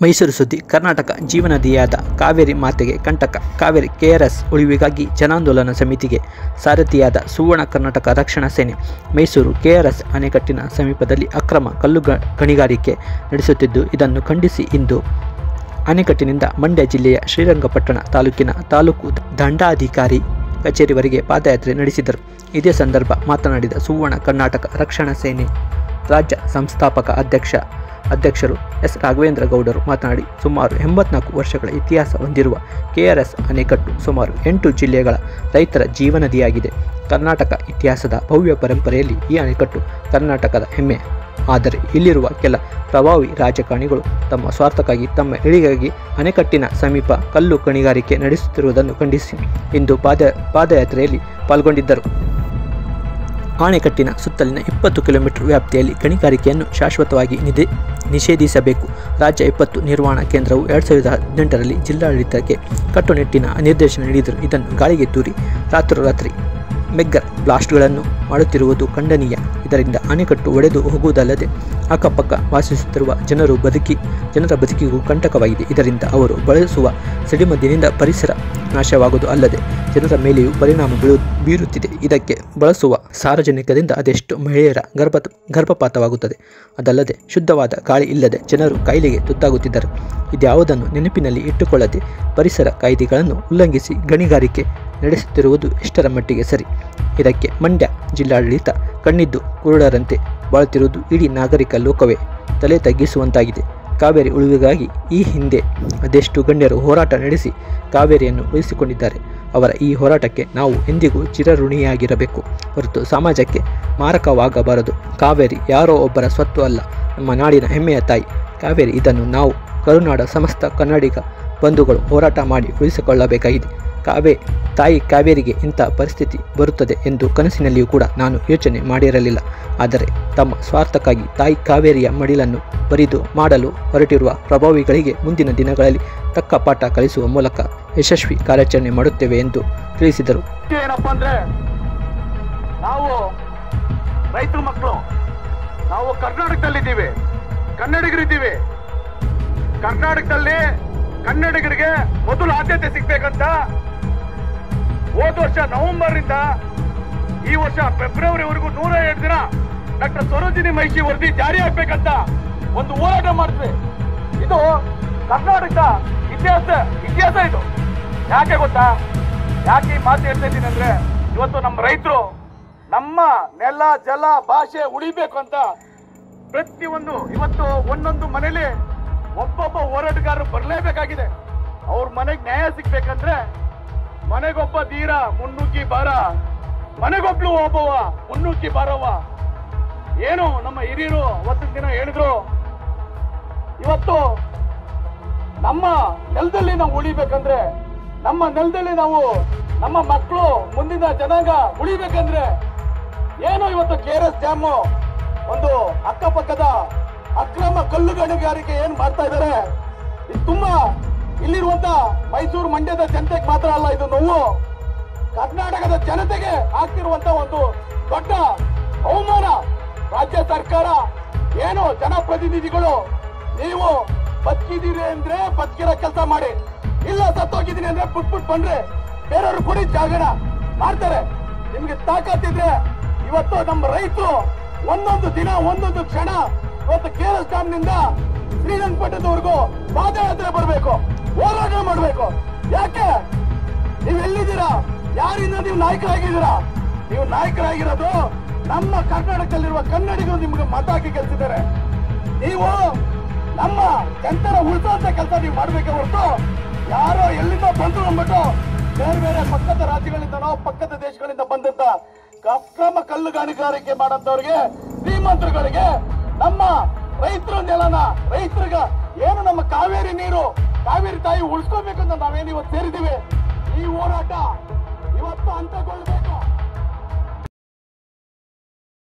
ಮೈಸೂರು ಸುದ್ದಿ ಕರ್ನಾಟಕ ಜೀವನದಿಯಾದ ಕಾವೇರಿ ಮಾತೆಗೆ ಕಂಟಕ ಕಾವೇರಿ ಕೆಆರ್ಎಸ್ ಉಳಿವಿಗಾಗಿ ಜನಾಂದೋಲನ ಸಮಿತಿಗೆ ಸಾರಥಿಯಾದ ಸುವರ್ಣ ಕರ್ನಾಟಕ ರಕ್ಷಣಾ ಸೇನೆ ಮೈಸೂರು ಕೆಆರ್ಎಸ್ ಅಣೆಕಟ್ಟಿನ ಸಮೀಪದಲ್ಲಿ ಅಕ್ರಮ ಕಲ್ಲು ಗ- ಗಣಿಗಾರಿಕೆ ನಡೆಸುತ್ತಿದ್ದು ಇದನ್ನು ಖಂಡಿಸಿ ಇಂದು ಅಣೆಕಟ್ಟಿನಿಂದ ಮಂಡ್ಯ ಜಿಲ್ಲೆಯ ಶ್ರೀರಂಗಪಟ್ಟಣ ತಾಲೂಕಿನ ತಾಲೂಕು ದಂಡಾಧಿಕಾರಿ ಕಚೇರಿವರೆಗೆ ಪಾದಯಾತ್ರೆ ನಡೆಸಿದರು ಇದೇ ಸಂದರ್ಭ ಮಾತನಾಡಿದ ಸುವರ್ಣ ಕರ್ನಾಟಕ ರಕ್ಷಣಾ ಸೇನೆ ರಾಜ್ಯ ಸಂಸ್ಥಾಪಕ ಅಧ್ಯಕ್ಷ ಅಧ್ಯಕ್ಷರು ಎಸ್ ರಾಘವೇಂದ್ರ ಗೌಡರು ಮಾತನಾಡಿ ಸುಮಾರು ಎಂಬತ್ನಾಲ್ಕು ವರ್ಷಗಳ ಇತಿಹಾಸ ಹೊಂದಿರುವ ಕೆಆರ್ಎಸ್ ಅಣೆಕಟ್ಟು ಸುಮಾರು ಎಂಟು ಜಿಲ್ಲೆಗಳ ರೈತರ ಜೀವನದಿಯಾಗಿದೆ ಕರ್ನಾಟಕ ಇತಿಹಾಸದ ಭವ್ಯ ಪರಂಪರೆಯಲ್ಲಿ ಈ ಅಣೆಕಟ್ಟು ಕರ್ನಾಟಕದ ಹೆಮ್ಮೆ ಆದರೆ ಇಲ್ಲಿರುವ ಕೆಲ ಪ್ರಭಾವಿ ರಾಜಕಾರಣಿಗಳು ತಮ್ಮ ಸ್ವಾರ್ಥಕ್ಕಾಗಿ ತಮ್ಮ ಇಳಿಗಾಗಿ ಅಣೆಕಟ್ಟಿನ ಸಮೀಪ ಕಲ್ಲು ಗಣಿಗಾರಿಕೆ ನಡೆಸುತ್ತಿರುವುದನ್ನು ಖಂಡಿಸಿ ಇಂದು ಪಾದ ಪಾದಯಾತ್ರೆಯಲ್ಲಿ ಪಾಲ್ಗೊಂಡಿದ್ದರು ಅಣೆಕಟ್ಟಿನ ಸುತ್ತಲಿನ ಇಪ್ಪತ್ತು ಕಿಲೋಮೀಟರ್ ವ್ಯಾಪ್ತಿಯಲ್ಲಿ ಗಣಿಗಾರಿಕೆಯನ್ನು ಶಾಶ್ವತವಾಗಿ ನಿಧಿ ನಿಷೇಧಿಸಬೇಕು ರಾಜ್ಯ ವಿಪತ್ತು ನಿರ್ವಹಣಾ ಕೇಂದ್ರವು ಎರಡು ಸಾವಿರದ ಹದಿನೆಂಟರಲ್ಲಿ ಜಿಲ್ಲಾಡಳಿತಕ್ಕೆ ಕಟ್ಟುನಿಟ್ಟಿನ ನಿರ್ದೇಶನ ನೀಡಿದರು ಇದನ್ನು ಗಾಳಿಗೆ ತೂರಿ ರಾತ್ರೋರಾತ್ರಿ ಮೆಗ್ಗರ್ ಬ್ಲಾಸ್ಟ್ಗಳನ್ನು ಮಾಡುತ್ತಿರುವುದು ಖಂಡನೀಯ ಇದರಿಂದ ಅಣೆಕಟ್ಟು ಒಡೆದು ಹೋಗುವುದಲ್ಲದೆ ಅಕ್ಕಪಕ್ಕ ವಾಸಿಸುತ್ತಿರುವ ಜನರು ಬದುಕಿ ಜನರ ಬದುಕಿಗೂ ಕಂಟಕವಾಗಿದೆ ಇದರಿಂದ ಅವರು ಬಳಸುವ ಸಿಡಿಮದ್ದಿನಿಂದ ಪರಿಸರ ನಾಶವಾಗುವುದು ಅಲ್ಲದೆ ಜನರ ಮೇಲೆಯೂ ಪರಿಣಾಮ ಬೀಳು ಬೀರುತ್ತಿದೆ ಇದಕ್ಕೆ ಬಳಸುವ ಸಾರ್ವಜನಿಕರಿಂದ ಅದೆಷ್ಟು ಮಹಿಳೆಯರ ಗರ್ಭ ಗರ್ಭಪಾತವಾಗುತ್ತದೆ ಅದಲ್ಲದೆ ಶುದ್ಧವಾದ ಗಾಳಿ ಇಲ್ಲದೆ ಜನರು ಕಾಯಿಲೆಗೆ ತುತ್ತಾಗುತ್ತಿದ್ದರು ಇದ್ಯಾವುದನ್ನು ನೆನಪಿನಲ್ಲಿ ಇಟ್ಟುಕೊಳ್ಳದೆ ಪರಿಸರ ಕಾಯ್ದೆಗಳನ್ನು ಉಲ್ಲಂಘಿಸಿ ಗಣಿಗಾರಿಕೆ ನಡೆಸುತ್ತಿರುವುದು ಎಷ್ಟರ ಮಟ್ಟಿಗೆ ಸರಿ ಇದಕ್ಕೆ ಮಂಡ್ಯ ಜಿಲ್ಲಾಡಳಿತ ಕಣ್ಣಿದ್ದು ಕುರುಡರಂತೆ ಬಾಳುತ್ತಿರುವುದು ಇಡೀ ನಾಗರಿಕ ಲೋಕವೇ ತಲೆ ತಗ್ಗಿಸುವಂತಾಗಿದೆ ಕಾವೇರಿ ಉಳಿವಿಗಾಗಿ ಈ ಹಿಂದೆ ಅದೆಷ್ಟು ಗಣ್ಯರು ಹೋರಾಟ ನಡೆಸಿ ಕಾವೇರಿಯನ್ನು ಉಳಿಸಿಕೊಂಡಿದ್ದಾರೆ ಅವರ ಈ ಹೋರಾಟಕ್ಕೆ ನಾವು ಎಂದಿಗೂ ಚಿರಋಣಿಯಾಗಿರಬೇಕು ಹೊರತು ಸಮಾಜಕ್ಕೆ ಮಾರಕವಾಗಬಾರದು ಕಾವೇರಿ ಯಾರೋ ಒಬ್ಬರ ಸ್ವತ್ತು ಅಲ್ಲ ನಮ್ಮ ನಾಡಿನ ಹೆಮ್ಮೆಯ ತಾಯಿ ಕಾವೇರಿ ಇದನ್ನು ನಾವು ಕರುನಾಡ ಸಮಸ್ತ ಕನ್ನಡಿಗ ಬಂಧುಗಳು ಹೋರಾಟ ಮಾಡಿ ಉಳಿಸಿಕೊಳ್ಳಬೇಕಾಗಿದೆ ಕಾವೇ ತಾಯಿ ಕಾವೇರಿಗೆ ಇಂಥ ಪರಿಸ್ಥಿತಿ ಬರುತ್ತದೆ ಎಂದು ಕನಸಿನಲ್ಲಿಯೂ ಕೂಡ ನಾನು ಯೋಚನೆ ಮಾಡಿರಲಿಲ್ಲ ಆದರೆ ತಮ್ಮ ಸ್ವಾರ್ಥಕ್ಕಾಗಿ ತಾಯಿ ಕಾವೇರಿಯ ಮಡಿಲನ್ನು ಬರಿದು ಮಾಡಲು ಹೊರಟಿರುವ ಪ್ರಭಾವಿಗಳಿಗೆ ಮುಂದಿನ ದಿನಗಳಲ್ಲಿ ತಕ್ಕ ಪಾಠ ಕಲಿಸುವ ಮೂಲಕ ಯಶಸ್ವಿ ಕಾರ್ಯಾಚರಣೆ ಮಾಡುತ್ತೇವೆ ಎಂದು ತಿಳಿಸಿದರು ಏನಪ್ಪ ಅಂದ್ರೆ ನಾವು ರೈತರ ಮಕ್ಕಳು ನಾವು ಕರ್ನಾಟಕದಲ್ಲಿದ್ದೀವಿ ಕನ್ನಡಿಗರಿದ್ದೀವಿ ಕರ್ನಾಟಕದಲ್ಲಿ ಕನ್ನಡಿಗರಿಗೆ ಮೊದಲು ಆದ್ಯತೆ ಸಿಗ್ಬೇಕಂತ ಹೋದ ವರ್ಷ ನವೆಂಬರ್ ಇಂದ ಈ ವರ್ಷ ಫೆಬ್ರವರಿವರೆಗೂ ನೂರ ಎರಡು ದಿನ ಡಾಕ್ಟರ್ ಸರೋಜಿನಿ ಮಹಿಷಿ ವರದಿ ಜಾರಿ ಆಗ್ಬೇಕಂತ ಒಂದು ಹೋರಾಟ ಮಾಡಿದ್ವಿ ಇದು ಕರ್ನಾಟಕ ಇತಿಹಾಸ ಇತಿಹಾಸ ಇದು ಯಾಕೆ ಗೊತ್ತಾ ಯಾಕೆ ಈ ಮಾತು ಹೇಳ್ತಾ ಇದ್ದೀನಿ ಅಂದ್ರೆ ಇವತ್ತು ನಮ್ಮ ರೈತರು ನಮ್ಮ ನೆಲ ಜಲ ಭಾಷೆ ಉಳಿಬೇಕು ಅಂತ ಪ್ರತಿಯೊಂದು ಇವತ್ತು ಒಂದೊಂದು ಮನೇಲಿ ಒಬ್ಬೊಬ್ಬ ಹೋರಾಟಗಾರರು ಬರಲೇಬೇಕಾಗಿದೆ ಅವ್ರ ಮನೆಗೆ ನ್ಯಾಯ ಸಿಗ್ಬೇಕಂದ್ರೆ ಮನೆಗೊಬ್ಬ ಧೀರ ಮುನ್ನುಗ್ಗಿ ಬಾರ ಮನೆಗೊಬ್ಳು ಒಬ್ಬವ ಮುನ್ನುಗ್ಗಿ ಬಾರವ ಏನು ನಮ್ಮ ಹಿರಿಯರು ಅವತ್ತಿನ ದಿನ ಹೇಳಿದ್ರು ಇವತ್ತು ನಮ್ಮ ನೆಲದಲ್ಲಿ ನಾವು ಉಳಿಬೇಕಂದ್ರೆ ನಮ್ಮ ನೆಲದಲ್ಲಿ ನಾವು ನಮ್ಮ ಮಕ್ಕಳು ಮುಂದಿನ ಜನಾಂಗ ಉಳಿಬೇಕಂದ್ರೆ ಏನು ಇವತ್ತು ಕೆ ಆರ್ ಎಸ್ ಡ್ಯಾಮು ಒಂದು ಅಕ್ಕಪಕ್ಕದ ಅಕ್ರಮ ಕಲ್ಲು ಗಣಿಗಾರಿಕೆ ಏನ್ ಮಾಡ್ತಾ ಇದ್ದಾರೆ ಇದು ತುಂಬಾ ಇಲ್ಲಿರುವಂತ ಮೈಸೂರು ಮಂಡ್ಯದ ಜನತೆಗೆ ಮಾತ್ರ ಅಲ್ಲ ಇದು ನೋವು ಕರ್ನಾಟಕದ ಜನತೆಗೆ ಆಗ್ತಿರುವಂತ ಒಂದು ದೊಡ್ಡ ಅವಮಾನ ರಾಜ್ಯ ಸರ್ಕಾರ ಏನು ಜನಪ್ರತಿನಿಧಿಗಳು ನೀವು ಬದುಕಿದೀರಿ ಅಂದ್ರೆ ಬದುಕಿರೋ ಕೆಲಸ ಮಾಡಿ ಇಲ್ಲ ಸತ್ತೋಗಿದ್ದೀನಿ ಅಂದ್ರೆ ಬಿಟ್ಬಿಟ್ಟು ಬಂದ್ರೆ ಬೇರೆಯವ್ರು ಕೊಡಿ ಜಾಗನ ಮಾಡ್ತಾರೆ ನಿಮ್ಗೆ ತಾಕತ್ತಿದ್ರೆ ಇವತ್ತು ನಮ್ಮ ರೈತರು ಒಂದೊಂದು ದಿನ ಒಂದೊಂದು ಕ್ಷಣ ಇವತ್ತು ಕೆ ಎಸ್ ಡ್ಯಾಮ್ ನಿಂದ ಶ್ರೀರಂಗಪಟ್ಟಣದವರೆಗೂ ಪಾದಯಾತ್ರೆ ಬರಬೇಕು ಹೋರಾಟ ಮಾಡಬೇಕು ಯಾಕೆ ನೀವು ಎಲ್ಲಿದ್ದೀರಾ ಯಾರಿಂದ ನೀವು ನಾಯಕರಾಗಿದ್ದೀರಾ ನೀವು ನಾಯಕರಾಗಿರೋದು ನಮ್ಮ ಕರ್ನಾಟಕದಲ್ಲಿರುವ ಕನ್ನಡಿಗರು ನಿಮ್ಗೆ ಮತ ಹಾಕಿ ಗೆಲ್ತಿದ್ದಾರೆ ನೀವು ನಮ್ಮ ಜನತರ ಉಳಿಸುವಂತ ಕೆಲಸ ನೀವು ಮಾಡ್ಬೇಕೆ ಹೊರತು ಯಾರೋ ಎಲ್ಲಿಂದ ಬಂದ್ರು ಅಂದ್ಬಿಟ್ಟು ಬೇರೆ ಬೇರೆ ಪಕ್ಕದ ರಾಜ್ಯಗಳಿಂದನೋ ಪಕ್ಕದ ದೇಶಗಳಿಂದ ಬಂದಂತ ಅಕ್ರಮ ಕಲ್ಲು ಗಣಿಗಾರಿಕೆ ಮಾಡಂತವ್ರಿಗೆ ಶ್ರೀಮಂತರುಗಳಿಗೆ ನಮ್ಮ ರೈತರ ನೆಲನ ರೈತರಿಗ ಏನು ನಮ್ಮ ಕಾವೇರಿ ನೀರು ಕಾವೇರಿ ತಾಯಿ ಉಳಿಸ್ಕೋಬೇಕಂತ ನಾವೇನು ಇವತ್ತು ಸೇರಿದ್ದೀವಿ ಈ ಹೋರಾಟ ಇವತ್ತು ಅಂತ್ಯಗೊಳ್ಬೇಕು